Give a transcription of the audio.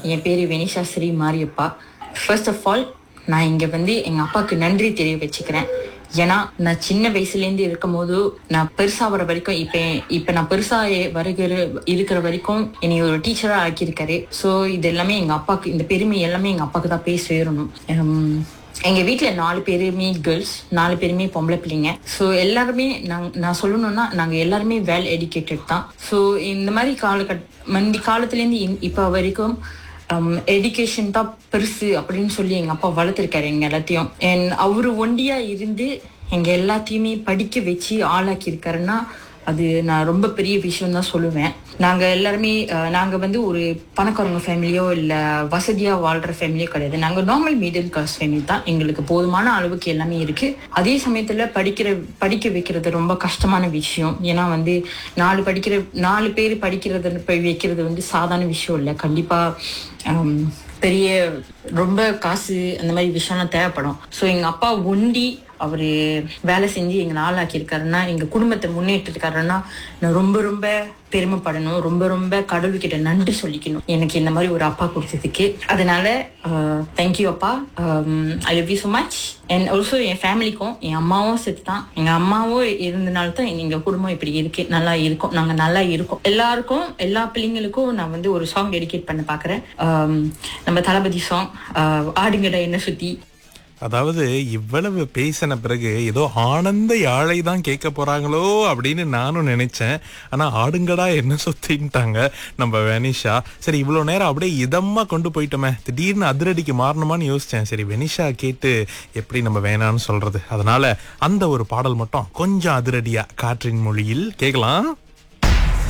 என் பேரு Venisha Shri Mariappa first of all நான் இங்க வந்து எங்க அப்பாவுக்கு நன்றி தெரிய வச்சுக்கிறேன் ஏன்னா நான் சின்ன வயசுலேருந்து இருக்கும் போது நான் பெருசாகிற வரைக்கும் இப்ப இப்ப நான் பெருசா வருகிற இருக்கிற வரைக்கும் என்னை ஒரு டீச்சரா ஆக்கியிருக்காரு ஸோ இது எல்லாமே எங்க அப்பாவுக்கு இந்த பெருமை எல்லாமே எங்க அப்பாவுக்கு தான் போய் சேரணும் உம், எங்க வீட்ல நாலு பேருமே கேர்ள்ஸ் நாலு பேருமே பொம்பளை பிள்ளைங்க ஸோ எல்லாருமே நாங்க நான் சொல்லணும்னா நாங்க எல்லாருமே வெல் எஜுகேட்டட் தான் ஸோ இந்த மாதிரி காலகட் மந்தி காலத்துலேருந்து இந்- இப்ப வரைக்கும் எஜுகேஷன் தான் பெருசு அப்படின்னு சொல்லி எங்க அப்பா வளர்த்துருக்காரு எங்க எல்லாத்தையும் அண்ட் அவரு ஒண்டியா இருந்து எங்க எல்லாத்தையுமே படிக்க வச்சு ஆளாக்கி இருக்காருன்னா அது நான் ரொம்ப பெரிய விஷயம் தான் சொல்லுவேன் நாங்க எல்லாருமே அஹ், நாங்க வந்து ஒரு பணக்காரங்க ஃபேமிலியோ இல்ல வசதியா வாழ்ற ஃபேமிலியோ கிடையாது நாங்க நார்மல் மிடில் கிளாஸ் ஃபேமிலி தான் எங்களுக்கு போதுமான அளவுக்கு எல்லாமே இருக்கு அதே சமயத்துல படிக்கிற படிக்க வைக்கிறது ரொம்ப கஷ்டமான விஷயம் ஏன்னா வந்து நாலு படிக்கிற நாலு பேர் படிக்கிறது போய் வைக்கிறது வந்து சாதாரண விஷயம் இல்லை கண்டிப்பா ஹம், பெரிய ரொம்ப காசு அந்த மாதிரி விஷயம்லாம் தேவைப்படும் ஸோ எங்க அப்பா ஒண்டி அவரு வேலை செஞ்சு எங்களை ஆளாக்கியிருக்காருன்னா எங்க குடும்பத்தை முன்னேற்றிருக்காருன்னா நான் ரொம்ப ரொம்ப பெருமைப்படணும் ரொம்ப ரொம்ப கடவுள்கிட்ட நன்றி சொல்லிக்கணும் எனக்கு இந்த மாதிரி ஒரு அப்பா கொடுத்ததுக்கு அதனால தேங்க்யூ அப்பா I love you so much and also என் ஃபேமிலிக்கும் என் அம்மாவும் சேர்த்து தான் எங்க அம்மாவும் இருந்தனால தான் எங்க குடும்பம் இப்படி இருக்கு நல்லா இருக்கும் நாங்க நல்லா இருக்கோம் எல்லாருக்கும் எல்லா பிள்ளைங்களுக்கும் நான் வந்து ஒரு சாங் டெடிகேட் பண்ண பாக்குறேன் Um, நம்ம தளபதி சாங் ஆடுங்கடா என்ன சுத்தி அதாவது இவ்வளவு பேசின பிறகு ஏதோ ஆனந்த யாழை தான் கேட்க போறாங்களோ அப்படின்னு நானும் நினைச்சேன் ஆனா ஆடுங்கடா என்ன சுத்தின்ட்டாங்க நம்ம வெனிஷா சரி இவ்வளவு நேரம் அப்படியே இதமா கொண்டு போயிட்டோமே திடீர்னு அதிரடிக்கு மாறணுமான்னு யோசிச்சேன் சரி வெனிஷா கேட்டு எப்படி நம்ம வேணாம்னு சொல்றது அதனால அந்த ஒரு பாடல் மட்டும் கொஞ்சம் அதிரடியா காற்றின் மொழியில் கேட்கலாம்